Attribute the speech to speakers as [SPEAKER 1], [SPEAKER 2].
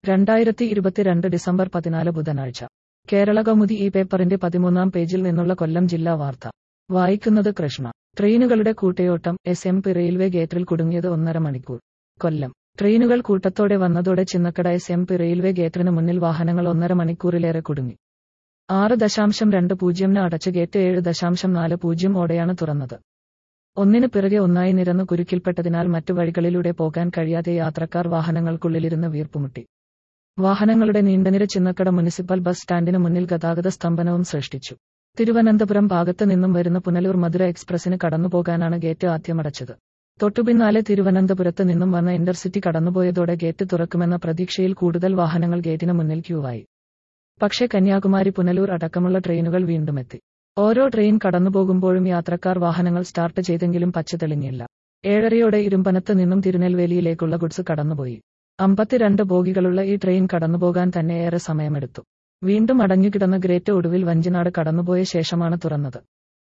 [SPEAKER 1] രണ്ടായിരത്തി ഇരുപത്തിരണ്ട് ഡിസംബർ പതിനാല് ബുധനാഴ്ച കേരള കൗമുദി ഈ പേപ്പറിന്റെ പതിമൂന്നാം പേജിൽ നിന്നുള്ള കൊല്ലം ജില്ലാ വാർത്ത വായിക്കുന്നത് കൃഷ്ണ ട്രെയിനുകളുടെ കൂട്ടയോട്ടം എസ് എം പി റെയിൽവേ ഗേറ്റിൽ കുടുങ്ങിയത് ഒന്നര മണിക്കൂർ കൊല്ലം ട്രെയിനുകൾ കൂട്ടത്തോടെ വന്നതോടെ Chinnakkada S M P railway ഗേറ്റിന് മുന്നിൽ വാഹനങ്ങൾ ഒന്നര മണിക്കൂറിലേറെ കുടുങ്ങി ആറ് ദശാംശം രണ്ട് പൂജ്യമിന് അടച്ച ഗേറ്റ് ഏഴ് ദശാംശം നാല് പൂജ്യം ഓടെയാണ് തുറന്നത് ഒന്നിന് പിറകെ ഒന്നായി നിരന്ന് കുരുക്കിൽപ്പെട്ടതിനാൽ മറ്റു വഴികളിലൂടെ പോകാൻ കഴിയാതെ യാത്രക്കാർ വാഹനങ്ങൾക്കുള്ളിലിരുന്ന് വീർപ്പുമുട്ടി വാഹനങ്ങളുടെ നീണ്ടനിര ചിന്നക്കട മുനിസിപ്പൽ ബസ് സ്റ്റാൻഡിന് മുന്നിൽ ഗതാഗത സ്തംഭനവും സൃഷ്ടിച്ചു തിരുവനന്തപുരം ഭാഗത്ത് നിന്നും വരുന്ന പുനലൂർ മധുര എക്സ്പ്രസിന് കടന്നുപോകാനാണ് ഗേറ്റ് ആദ്യമടച്ചത് തൊട്ടുപിന്നാലെ തിരുവനന്തപുരത്ത് നിന്നും വന്ന ഇന്റർസിറ്റി കടന്നുപോയതോടെ ഗേറ്റ് തുറക്കുമെന്ന പ്രതീക്ഷയിൽ കൂടുതൽ വാഹനങ്ങൾ ഗേറ്റിന് മുന്നിൽ ക്യൂവായി പക്ഷേ കന്യാകുമാരി പുനലൂർ അടക്കമുള്ള ട്രെയിനുകൾ വീണ്ടുമെത്തി ഓരോ ട്രെയിൻ കടന്നുപോകുമ്പോഴും യാത്രക്കാർ വാഹനങ്ങൾ സ്റ്റാർട്ട് ചെയ്തെങ്കിലും പച്ച തെളിഞ്ഞില്ല ഏഴരയോടെ ഇരുമ്പനത്ത് നിന്നും തിരുനെൽവേലിയിലേക്കുള്ള ഗുഡ്സ് കടന്നുപോയി അമ്പത്തിരണ്ട് ബോഗികളുള്ള ഈ ട്രെയിൻ കടന്നുപോകാൻ തന്നെ ഏറെ സമയമെടുത്തു വീണ്ടും അടഞ്ഞുകിടന്ന ഗ്രേറ്റ് ഒടുവിൽ വഞ്ചിനാട് കടന്നുപോയ ശേഷമാണ് തുറന്നത്